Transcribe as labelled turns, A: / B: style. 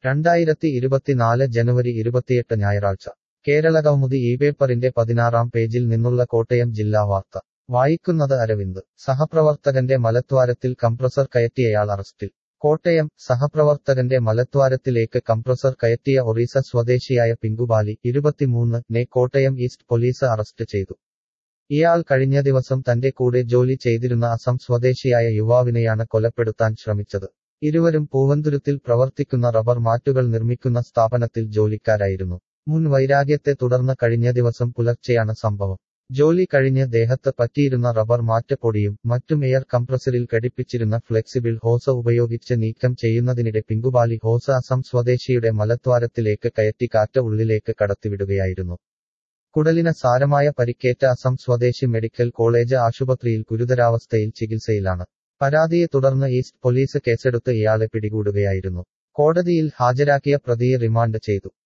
A: രണ്ടായിരത്തി ഇരുപത്തിനാല് ജനുവരി ഇരുപത്തിയെട്ട് ഞായറാഴ്ച കേരള കൗമുദി ഈ പേപ്പറിന്റെ പതിനാറാം പേജിൽ നിന്നുള്ള കോട്ടയം ജില്ലാ വാർത്ത വായിക്കുന്നത് അരവിന്ദ് സഹപ്രവർത്തകന്റെ മലദ്വാരത്തിൽ കംപ്രസർ കയറ്റിയയാൾ അറസ്റ്റിൽ കോട്ടയം സഹപ്രവർത്തകന്റെ മലദ്വാരത്തിലേക്ക് കംപ്രസർ കയറ്റിയ ഒറീസ സ്വദേശിയായ പിങ്കുബാലി ഇരുപത്തിമൂന്ന് നെ കോട്ടയം ഈസ്റ്റ് പോലീസ് അറസ്റ്റ് ചെയ്തു ഇയാൾ കഴിഞ്ഞ ദിവസം തന്റെ കൂടെ ജോലി ചെയ്തിരുന്ന അസം സ്വദേശിയായ യുവാവിനെയാണ് കൊലപ്പെടുത്താൻ ശ്രമിച്ചത് ഇരുവരും പൂവന്തുരുത്തിൽ പ്രവർത്തിക്കുന്ന റബ്ബർ മാറ്റുകൾ നിർമ്മിക്കുന്ന സ്ഥാപനത്തിൽ ജോലിക്കാരായിരുന്നു മുൻ വൈരാഗ്യത്തെ തുടർന്ന് കഴിഞ്ഞ ദിവസം പുലർച്ചെയാണ് സംഭവം ജോലി കഴിഞ്ഞ് ദേഹത്ത് പറ്റിയിരുന്ന റബ്ബർ മാറ്റ് പൊടിയും മറ്റും എയർ കംപ്രസറിൽ ഘടിപ്പിച്ചിരുന്ന ഫ്ലെക്സിബിൾ ഹോസ ഉപയോഗിച്ച് നീക്കം ചെയ്യുന്നതിനിടെ പിങ്കുബാലി ഹോസ അസം സ്വദേശിയുടെ മലദ്വാരത്തിലേക്ക് കയറ്റി കാറ്റ് ഉള്ളിലേക്ക് കടത്തിവിടുകയായിരുന്നു കുടലിന് സാരമായ പരിക്കേറ്റ അസം സ്വദേശി മെഡിക്കൽ കോളേജ് ആശുപത്രിയിൽ ഗുരുതരാവസ്ഥയിൽ ചികിത്സയിലാണ് പരാതിയെ തുടർന്ന് ഈസ്റ്റ് പോലീസ് കേസെടുത്ത് ഇയാളെ പിടികൂടുകയായിരുന്നു കോടതിയിൽ ഹാജരാക്കിയ പ്രതിയെ റിമാൻഡ് ചെയ്തു